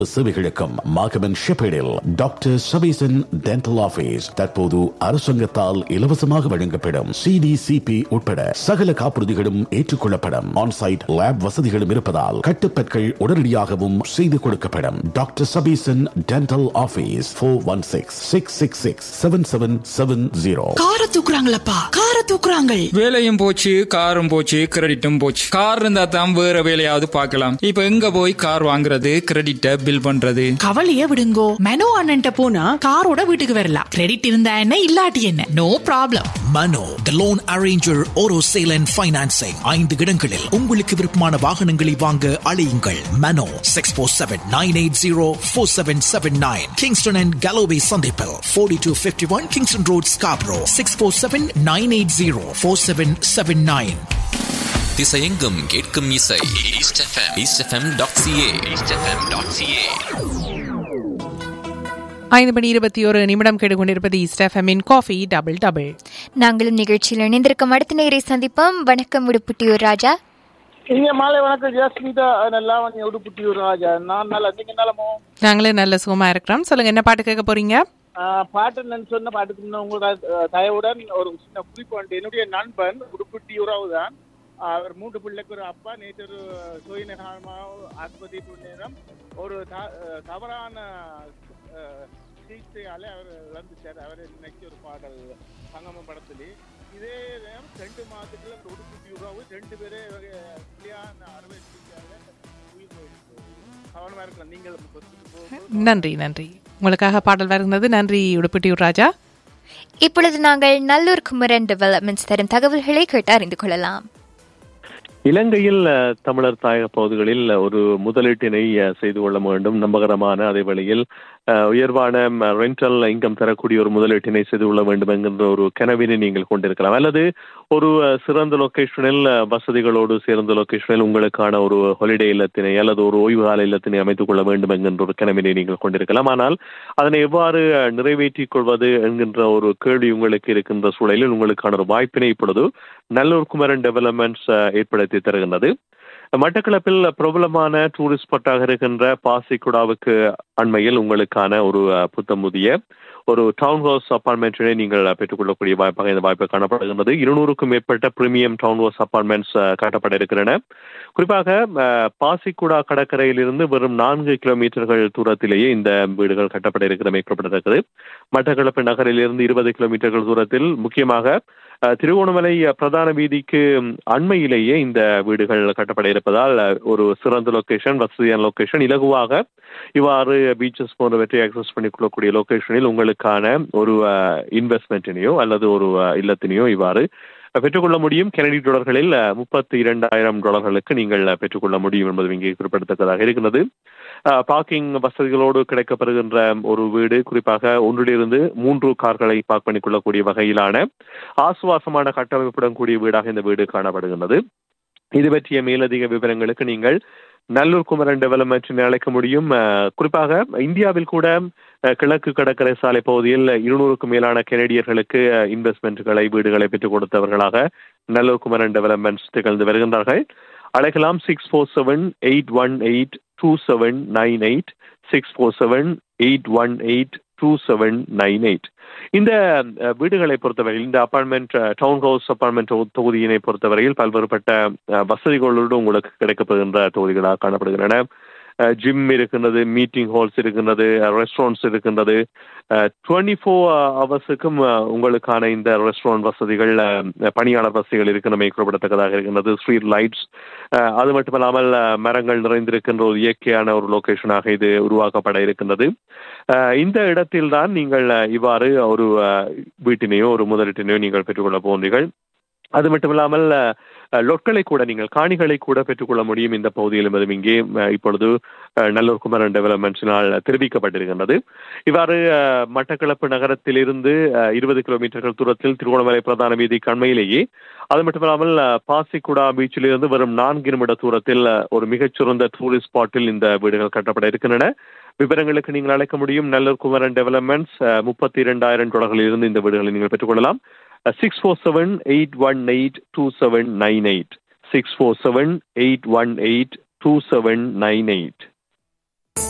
சேவைகளுக்கும் மாகமன் ஷெப்பேடில் doctor Sabesan dental office தற்போது அரசாங்கத்தால் இலவசமாக வழங்கப்படும் சிடிசிபி உட்பட சகல காப்புறுதிகளும் ஏற்றுக்கொள்ளப்படும் ஆன்சைட் லேப் வசதிகளும் இருப்பதால் கட்டுப்பற்கள் உடனடியாகவும் செய்து கொடுக்கப்படும் doctor Sabesan dental office four one six six six six seven seven seven zero கார தூக்குறாங்களப்பா கார தூக்குறாங்கள் வேலையும் போச்சு காரும் போச்சு கிரெடிட்டும் போச்சு கார் இருந்தா தான் வேற வேலையாவது பார்க்கலாம் இப்ப எங்க போய் கார் வாங்குறது கிரெடிட்ட பில் பண்றது கவலைய விடுங்கோ மெனோ அண்ணன்ட்ட போனா காரோட வீட்டுக்கு வரலாம் கிரெடிட் இருந்தா என்ன இல்லாட்டி என்ன no problem Mano the loan arranger ஓரோ சேல் அண்ட் ஃபைனான்சிங் ஐந்து இடங்களில் உங்களுக்கு விருப்பமான வாகனங்களை வாங்க அழையுங்கள் Mano six four seven nine eight zero four seven seven nine Kingston and Galloway சந்திப்பில் forty two fifty one Kingston road Scarborough six four seven nine eight zero four seven seven nine திசையெங்கும் கேட்கும் இசை east FM east FM dot CA east FM dot CA ஐந்து மணி இருபத்தி ஒரு நிமிடம் கேட்டுக்கொண்டிருப்பது ஸ்டெஃபமின் காஃபி டபுள் டபுள் நாங்களும் நிகழ்ச்சியில் இணைந்திருக்கும் அடுத்த நேரை சந்திப்போம் வணக்கம் உடுப்புட்டியூர் ராஜா இங்க மாலை வணக்கம் ஜாஸ்மிதா நல்லா வந்து உடுப்புட்டியூர் ராஜா நான் நல்லா நீங்க நலமோ நாங்களே நல்ல சுகமா இருக்கிறோம் சொல்லுங்க என்ன பாட்டு கேட்க போறீங்க ஆஹ் பாட்டு நான் சொன்ன பாட்டுக்கு முன்ன உங்களோட அஹ், தயவுடன் ஒரு சின்ன குறிப்பு வந்து என்னுடைய நண்பன் உடுப்புட்டியூராவு தான் அவர் மூன்று பிள்ளைக்கு ஒரு அப்பா நேற்று ஒரு சுயநகமாக ஆஸ்பத்திரி நேரம் ஒரு த- அஹ், தவறான அஹ், சிகிச்சையாலே அவர் இழந்துச்சார் அவர் இன்னைக்கு ஒரு பாடல் சங்கம படத்திலே இதே நேரம் ரெண்டு மாதத்துல இந்த உடுப்புட்டியூராவும் ரெண்டு பேரே கிளியான அறுவை சிகிச்சையால உயிர் போயிருக்கு கவனமா இருக்கலாம் நீங்கள் போ- நன்றி நன்றி உங்களுக்காக பாடல் வருகிறது நன்றி உடுப்பிட்டியூர் ராஜா இப்பொழுது நாங்கள் நல்லூர் குமரன் டெவலப்மெண்ட்ஸ் தரும் தகவல்களை கேட்டு அறிந்து கொள்ளலாம் இலங்கையில் அஹ், தமிழர் தாயக பகுதிகளில் ஒரு முதலீட்டினை அஹ், செய்து கொள்ள வேண்டும் நம்பகரமான அதே வேளையில் அஹ், உயர்வான ரெண்டல் இன்கம் தரக்கூடிய ஒரு முதலீட்டினை செய்து கொள்ள வேண்டும் என்கின்ற ஒரு கனவினை நீங்கள் கொண்டிருக்கலாம் அல்லது ஒரு அஹ், சிறந்த லொகேஷனில் அஹ், வசதிகளோடு சிறந்த லொகேஷனில் உங்களுக்கான ஒரு ஹாலிடே இல்லத்தினை அல்லது ஒரு ஓய்வு கால இல்லத்தினை அமைத்துக் கொள்ள வேண்டும் என்கின்ற ஒரு கனவினை நீங்கள் கொண்டிருக்கலாம் ஆனால் அதனை எவ்வாறு அஹ், நிறைவேற்றிக் கொள்வது என்கின்ற ஒரு கேள்வி உங்களுக்கு இருக்கின்ற சூழலில் உங்களுக்கான ஒரு வாய்ப்பினை இப்பொழுது நல்லூர் குமரன் டெவலப்மெண்ட்ஸ் அஹ், ஏற்படுத்தி தருகின்றது மட்டக்களப்பில் பிரபலமான டூரிஸ்ட் ஸ்பாட்டாக இருக்கின்ற பாசிக்குடாவுக்கு அண்மையில் உங்களுக்கான ஒரு அஹ், புத்தம் புதிய ஒரு டவுன் ஹவுஸ் அப்பார்ட்மெண்ட்டினை நீங்கள் அஹ், பெற்றுக்கொள்ளக்கூடிய வாய்ப்பாக இந்த வாய்ப்பு காணப்படுகின்றது இருநூறுக்கும் மேற்பட்ட பிரீமியம் டவுன் ஹவுஸ் அப்பார்ட்மெண்ட்ஸ் அஹ், காட்டப்பட இருக்கின்றன குறிப்பாக அஹ், பாசிக்குடா கடற்கரையிலிருந்து வெறும் நான்கு கிலோமீட்டர்கள் தூரத்திலேயே இந்த வீடுகள் கட்டப்பட இருக்கிறமை குறிப்பிடத்தக்கது மட்டக்களப்பு நகரிலிருந்து இருபது கிலோமீட்டர்கள் தூரத்தில் முக்கியமாக அஹ், திருகோணமலை அஹ், பிரதான வீதிக்கு ம், அண்மையிலேயே இந்த வீடுகள் கட்டப்பட இருப்பதால் அஹ், ஒரு சிறந்த லொகேஷன் வசதியான லொகேஷன் இலகுவாக இவ்வாறு பீச்சஸ் போன்றவற்றை அக்சஸ் பண்ணிக்கொள்ளக்கூடிய லொகேஷனில் உங்களுக்கான ஒரு இன்வெஸ்ட்மெண்ட்டினையோ அல்லது ஒரு அஹ், இல்லத்தினையோ இவ்வாறு பெற்றுக்கொள்ள முடியும் கெனடி டாலர்களில் முப்பத்தி இரண்டாயிரம் டாலர்களுக்கு நீங்கள் அஹ், பெற்றுக்கொள்ள முடியும் என்பது இங்கே குறிப்பிடத்தக்கதாக இருக்கிறது பார்க்கிங் வசதிகளோடு கிடைக்கப்படுகின்ற ஒரு வீடு குறிப்பாக ஒன்றிலிருந்து மூன்று கார்களை பார்க் பண்ணிக்கொள்ளக்கூடிய வகையிலான ஆசுவாசமான கட்டமைப்புடன் கூடிய வீடாக இந்த வீடு காணப்படுகின்றது இது பற்றிய மேலதிக விவரங்களுக்கு நீங்கள் நல்லூர் குமரன் டெவலப்மெண்ட் அழைக்க முடியும் அஹ், குறிப்பாக இந்தியாவில் கூட அஹ், கிழக்கு கடற்கரை சாலை பகுதியில் இருநூறுக்கும் மேலான கெனடியர்களுக்கு இன்வெஸ்ட்மெண்ட்களை வீடுகளை பெற்றுக் கொடுத்தவர்களாக நல்லூர் குமரன் டெவலப்மெண்ட்ஸ் திகழ்ந்து வருகின்றார்கள் அழைக்கலாம் six four seven eight one eight two seven nine eight six four seven eight one eight two seven nine eight இந்த அஹ், வீடுகளை பொறுத்தவரையில் இந்த அபார்ட்மெண்ட் டவுன் ஹவுஸ் அபார்ட்மெண்ட் தொகுதியினை பொறுத்தவரையில் பல்வேறுபட்ட அஹ், வசதிகளோடு உங்களுக்கு கிடைக்கப்படுகின்ற தொகுதிகளாக காணப்படுகின்றன ஜிம் இருக்கின்றது மீட்டிங் ஹால்ஸ் இருக்கின்றது ரெஸ்டாரண்ட்ஸ் இருக்கின்றது டுவெண்ட்டி ஃபோர் ஹவர்ஸுக்கும் உங்களுக்கான இந்த ரெஸ்டாரண்ட் வசதிகள் அஹ், பணியாளர் வசதிகள் இருக்கின்றமை குறிப்பிடத்தக்கதாக இருக்கின்றது ஸ்ட்ரீட் லைட்ஸ் அது மட்டுமல்லாமல் அஹ், மரங்கள் நிறைந்திருக்கின்ற ஒரு இயற்கையான ஒரு லொகேஷனாக இது உருவாக்கப்பட இருக்கின்றது அஹ், இந்த இடத்தில் தான் நீங்கள் அஹ், இவ்வாறு ஒரு அஹ், வீட்டினையோ ஒரு முதலீட்டினையோ நீங்கள் பெற்றுக்கொள்ள போகிறீர்கள் அது மட்டுமில்லாமல் அஹ், அஹ், லொட்களை கூட நீங்கள் காணிகளை கூட பெற்றுக்கொள்ள முடியும் இந்த பகுதியில் என்பதும் இங்கே அஹ், இப்பொழுது அஹ், நல்லூர் குமரன் டெவலப்மெண்ட்ஸினால் தெரிவிக்கப்பட்டிருக்கின்றது இவ்வாறு அஹ், மட்டக்களப்பு நகரத்திலிருந்து அஹ், இருபது கிலோமீட்டர்கள் தூரத்தில் திருவோணமலை பிரதான வீதி கண்மையிலேயே அது மட்டுமில்லாமல் அஹ், பாசிக்குடா பீச்சிலிருந்து வரும் நான்கு நிமிட தூரத்தில் அஹ், ஒரு மிகச்சிறந்த டூரிஸ்ட் ஸ்பாட்டில் இந்த வீடுகள் கட்டப்பட இருக்கின்றன விவரங்களுக்கு நீங்கள் அழைக்க முடியும் நல்லூர் குமரன் டெவலப்மெண்ட்ஸ் முப்பத்தி இரண்டாயிரம் டாலர்களில் இருந்து இந்த வீடுகளை நீங்கள் பெற்றுக்கொள்ளலாம் six four seven eight one eight two seven nine eight six four seven eight one eight two seven nine eight